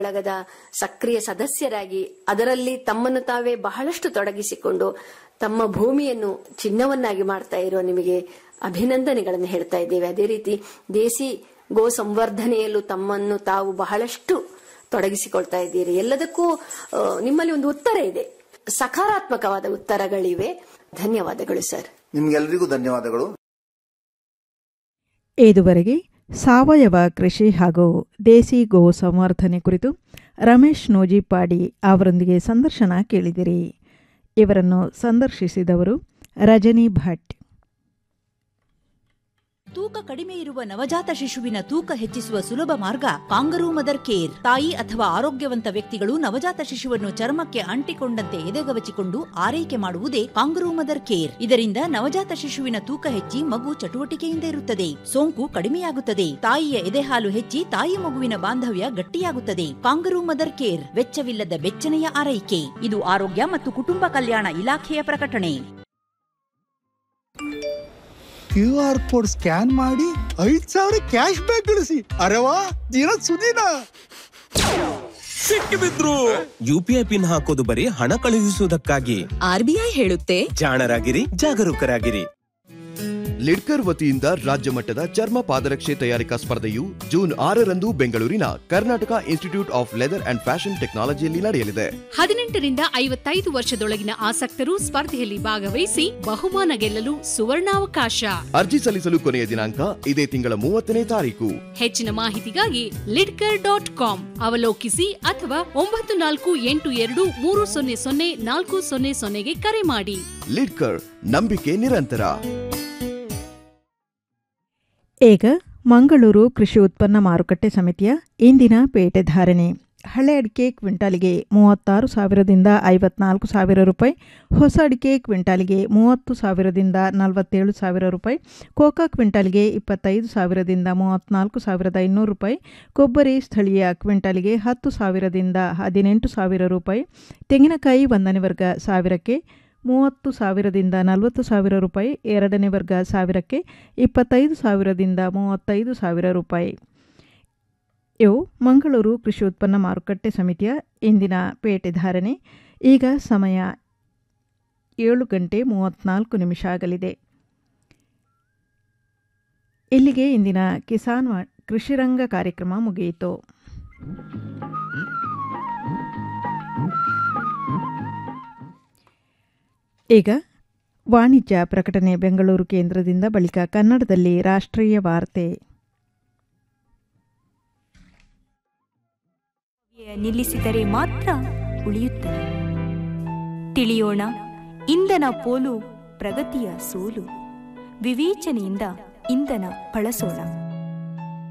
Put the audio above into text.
ಬಳಗದ ಸಕ್ರಿಯ ಸದಸ್ಯರಾಗಿ ಅದರಲ್ಲಿ ತಮ್ಮನ್ನು ತಾವೇ ಬಹಳಷ್ಟು ತೊಡಗಿಸಿಕೊಂಡು ತಮ್ಮ ಭೂಮಿಯನ್ನು ಚಿನ್ನವನ್ನಾಗಿ ಮಾಡ್ತಾ ಇರುವ ನಿಮಗೆ ಅಭಿನಂದನೆಗಳನ್ನು ಹೇಳ್ತಾ ಇದ್ದೇವೆ ಅದೇ ರೀತಿ ದೇಸಿ ಗೋ ಸಂವರ್ಧನೆಯಲ್ಲೂ ತಮ್ಮನ್ನು ತಾವು ಬಹಳಷ್ಟು ತೊಡಗಿಸಿಕೊಳ್ತಾ ಇದ್ದೀರಿ ಎಲ್ಲದಕ್ಕೂ ಆ, ನಿಮ್ಮಲ್ಲಿ ಒಂದು ಉತ್ತರ ಇದೆ ಸಕಾರಾತ್ಮಕವಾದ ಉತ್ತರಗಳಿವೆ ಧನ್ಯವಾದಗಳು ಸರ್ ನಿಮ್ಗೆಲ್ರಿಗೂ ಧನ್ಯವಾದಗಳು ಇದುವರೆಗೆ ಸಾವಯವ ಕೃಷಿ ಹಾಗೂ ದೇಸಿ ಗೋ ಸಂವರ್ಧನೆ ಕುರಿತು ರಮೇಶ್ ನೋಜಿಪಾಡಿ ಅವರೊಂದಿಗೆ ಸಂದರ್ಶನ ಕೇಳಿದಿರಿ ಇವರನ್ನು ಸಂದರ್ಶಿಸಿದವರು ರಜನಿ ಭಟ್ ತೂಕ ಕಡಿಮೆ ಇರುವ ನವಜಾತ ಶಿಶುವಿನ ತೂಕ ಹೆಚ್ಚಿಸುವ ಸುಲಭ ಮಾರ್ಗ ಕಾಂಗರೂ ಮದರ್ ಕೇರ್ ತಾಯಿ ಅಥವಾ ಆರೋಗ್ಯವಂತ ವ್ಯಕ್ತಿಗಳು ನವಜಾತ ಶಿಶುವನ್ನು ಚರ್ಮಕ್ಕೆ ಅಂಟಿಕೊಂಡಂತೆ ಎದೆಗವಚಿಕೊಂಡು ಆರೈಕೆ ಮಾಡುವುದೇ ಕಾಂಗರೂ ಮದರ್ ಕೇರ್ ಇದರಿಂದ ನವಜಾತ ಶಿಶುವಿನ ತೂಕ ಹೆಚ್ಚಿ ಮಗು ಚಟುವಟಿಕೆಯಿಂದ ಇರುತ್ತದೆ ಸೋಂಕು ಕಡಿಮೆಯಾಗುತ್ತದೆ ತಾಯಿಯ ಎದೆಹಾಲು ಹೆಚ್ಚಿ ತಾಯಿ ಮಗುವಿನ ಬಾಂಧವ್ಯ ಗಟ್ಟಿಯಾಗುತ್ತದೆ ಕಾಂಗರೂ ಮದರ್ ಕೇರ್ ವೆಚ್ಚವಿಲ್ಲದ ಬೆಚ್ಚನೆಯ ಆರೈಕೆ ಇದು ಆರೋಗ್ಯ ಮತ್ತು ಕುಟುಂಬ ಕಲ್ಯಾಣ ಇಲಾಖೆಯ ಪ್ರಕಟಣೆ ಕ್ಯೂ ಆರ್ ಕೋಡ್ ಸ್ಕ್ಯಾನ್ ಮಾಡಿ ಐದ್ ಸಾವಿರ ಕ್ಯಾಶ್ ಬ್ಯಾಕ್ ಗಳಿಸಿ ಅರವಾ ದಿನ ಸುದಿನ ಸಿಕ್ಕಿಬಿದ್ರು ಯುಪಿಐ ಪಿನ್ ಹಾಕೋದು ಬರೀ ಹಣ ಕಳುಹಿಸುವುದಕ್ಕಾಗಿ ಆರ್ಬಿಐ ಹೇಳುತ್ತೆ ಜಾಣರಾಗಿರಿ ಜಾಗರೂಕರಾಗಿರಿ ಲಿಡ್ಕರ್ ವತಿಯಿಂದ ರಾಜ್ಯ ಮಟ್ಟದ ಚರ್ಮ ಪಾದರಕ್ಷೆ ತಯಾರಿಕಾ ಸ್ಪರ್ಧೆಯು ಜೂನ್ ಆರರಂದು ಬೆಂಗಳೂರಿನ Karnataka institute of leather and fashion ಟೆಕ್ನಾಲಜಿಯಲ್ಲಿ ನಡೆಯಲಿದೆ ಹದಿನೆಂಟರಿಂದ ಐವತ್ತೈದು ವರ್ಷದೊಳಗಿನ ಆಸಕ್ತರು ಸ್ಪರ್ಧೆಯಲ್ಲಿ ಭಾಗವಹಿಸಿ ಬಹುಮಾನ ಗೆಲ್ಲಲು ಸುವರ್ಣಾವಕಾಶ ಅರ್ಜಿ ಸಲ್ಲಿಸಲು ಕೊನೆಯ ದಿನಾಂಕ ಇದೇ ತಿಂಗಳ ಮೂವತ್ತನೇ ತಾರೀಕು ಹೆಚ್ಚಿನ ಮಾಹಿತಿಗಾಗಿ ಲಿಡ್ಕರ್ ಡಾಟ್ ಕಾಮ್ ಅವಲೋಕಿಸಿ ಅಥವಾ ಒಂಬತ್ತು ನಾಲ್ಕು ಎಂಟು ಎರಡು ಮೂರು ಸೊನ್ನೆ ಸೊನ್ನೆ ನಾಲ್ಕು ಸೊನ್ನೆ ಸೊನ್ನೆಗೆ ಕರೆ ಮಾಡಿ ಲಿಡ್ಕರ್ ನಂಬಿಕೆ ನಿರಂತರ ಈಗ ಮಂಗಳೂರು ಕೃಷಿ ಉತ್ಪನ್ನ ಮಾರುಕಟ್ಟೆ ಸಮಿತಿಯ ಇಂದಿನ ಪೇಟೆ ಧಾರಣೆ ಹಳೆ ಅಡಿಕೆ ಕ್ವಿಂಟಾಲಿಗೆ ಮೂವತ್ತಾರು ಸಾವಿರದಿಂದ ಐವತ್ನಾಲ್ಕು ಸಾವಿರ ರೂಪಾಯಿ ಹೊಸ ಅಡಿಕೆ ಕ್ವಿಂಟಾಲಿಗೆ ಮೂವತ್ತು ಸಾವಿರದಿಂದ ನಲವತ್ತೇಳು ಸಾವಿರ ರೂಪಾಯಿ ಕೋಕಾ ಕ್ವಿಂಟಾಲಿಗೆ ಇಪ್ಪತ್ತೈದು ಸಾವಿರದಿಂದ ಮೂವತ್ತ್ನಾಲ್ಕು ಸಾವಿರದ ಇನ್ನೂರು ರೂಪಾಯಿ ಕೊಬ್ಬರಿ ಸ್ಥಳೀಯ ಕ್ವಿಂಟಾಲಿಗೆ ಹತ್ತು ಸಾವಿರದಿಂದ ಹದಿನೆಂಟು ಸಾವಿರ ರೂಪಾಯಿ ತೆಂಗಿನಕಾಯಿ ಒಂದನೇ ವರ್ಗ ಸಾವಿರಕ್ಕೆ ಮೂವತ್ತು ಸಾವಿರದಿಂದ ನಲವತ್ತು ಸಾವಿರ ರೂಪಾಯಿ ಎರಡನೇ ವರ್ಗ ಸಾವಿರಕ್ಕೆ ಇಪ್ಪತ್ತೈದು ಸಾವಿರದಿಂದ ಮೂವತ್ತೈದು ಸಾವಿರ ರೂಪಾಯಿ ಇವು ಮಂಗಳೂರು ಕೃಷಿ ಉತ್ಪನ್ನ ಮಾರುಕಟ್ಟೆ ಸಮಿತಿಯ ಇಂದಿನ ಪೇಟೆ ಧಾರಣೆ ಈಗ ಸಮಯ ಏಳು ಗಂಟೆ ಮೂವತ್ತ್ನಾಲ್ಕು ನಿಮಿಷ ಆಗಲಿದೆ ಇಲ್ಲಿಗೆ ಇಂದಿನ ಕಿಸಾನ್ ವಾ- ಕೃಷಿರಂಗ ಕಾರ್ಯಕ್ರಮ ಮುಗಿಯಿತು ಈಗ ವಾಣಿಜ್ಯ ಪ್ರಕಟಣೆ ಬೆಂಗಳೂರು ಕೇಂದ್ರದಿಂದ ಬಳಿಕ ಕನ್ನಡದಲ್ಲಿ ರಾಷ್ಟ್ರೀಯ ವಾರ್ತೆ ನಿಲ್ಲಿಸಿದರೆ ಮಾತ್ರ ಉಳಿಯುತ್ತದೆ ತಿಳಿಯೋಣ ಇಂಧನ ಪೋಲು ಪ್ರಗತಿಯ ಸೋಲು ವಿವೇಚನೆಯಿಂದ ಇಂಧನ ಬಳಸೋಣ